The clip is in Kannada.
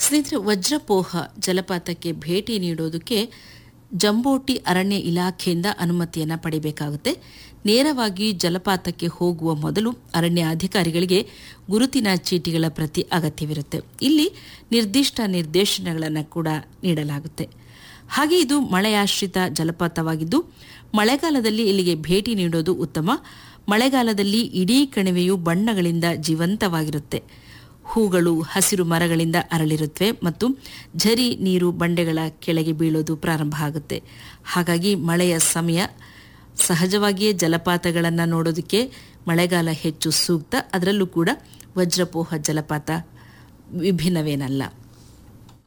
ಸ್ನೇಹಿತರೆ ವಜ್ರಪೋಹ ಜಲಪಾತಕ್ಕೆ ಭೇಟಿ ನೀಡೋದಕ್ಕೆ ಜಂಬೋಟಿ ಅರಣ್ಯ ಇಲಾಖೆಯಿಂದ ಅನುಮತಿಯನ್ನು ಪಡಿಬೇಕಾಗುತ್ತೆ ನೇರವಾಗಿ ಜಲಪಾತಕ್ಕೆ ಹೋಗುವ ಮೊದಲು ಅರಣ್ಯ ಅಧಿಕಾರಿಗಳಿಗೆ ಗುರುತಿನ ಚೀಟಿಗಳ ಪ್ರತಿ ಅಗತ್ಯವಿರುತ್ತೆ ಇಲ್ಲಿ ನಿರ್ದಿಷ್ಟ ನಿರ್ದೇಶನಗಳನ್ನು ಕೂಡ ನೀಡಲಾಗುತ್ತೆ ಹಾಗೆ ಇದು ಮಳೆಯಾಶ್ರಿತ ಜಲಪಾತವಾಗಿದ್ದು ಮಳೆಗಾಲದಲ್ಲಿ ಇಲ್ಲಿಗೆ ಭೇಟಿ ನೀಡೋದು ಉತ್ತಮ ಮಳೆಗಾಲದಲ್ಲಿ ಇಡೀ ಕಣಿವೆಯು ಬಣ್ಣಗಳಿಂದ ಜೀವಂತವಾಗಿರುತ್ತೆ ಹೂಗಳು ಹಸಿರು ಮರಗಳಿಂದ ಅರಳಿರುತ್ತವೆ ಮತ್ತು ಝರಿ ನೀರು ಬಂಡೆಗಳ ಕೆಳಗೆ ಬೀಳೋದು ಪ್ರಾರಂಭ ಆಗುತ್ತೆ ಹಾಗಾಗಿ ಮಳೆಯ ಸಮಯ ಸಹಜವಾಗಿಯೇ ಜಲಪಾತಗಳನ್ನು ನೋಡೋದಕ್ಕೆ ಮಳೆಗಾಲ ಹೆಚ್ಚು ಸೂಕ್ತ ಅದರಲ್ಲೂ ಕೂಡ ವಜ್ರಪೋಹ ಜಲಪಾತ ವಿಭಿನ್ನವೇನಲ್ಲ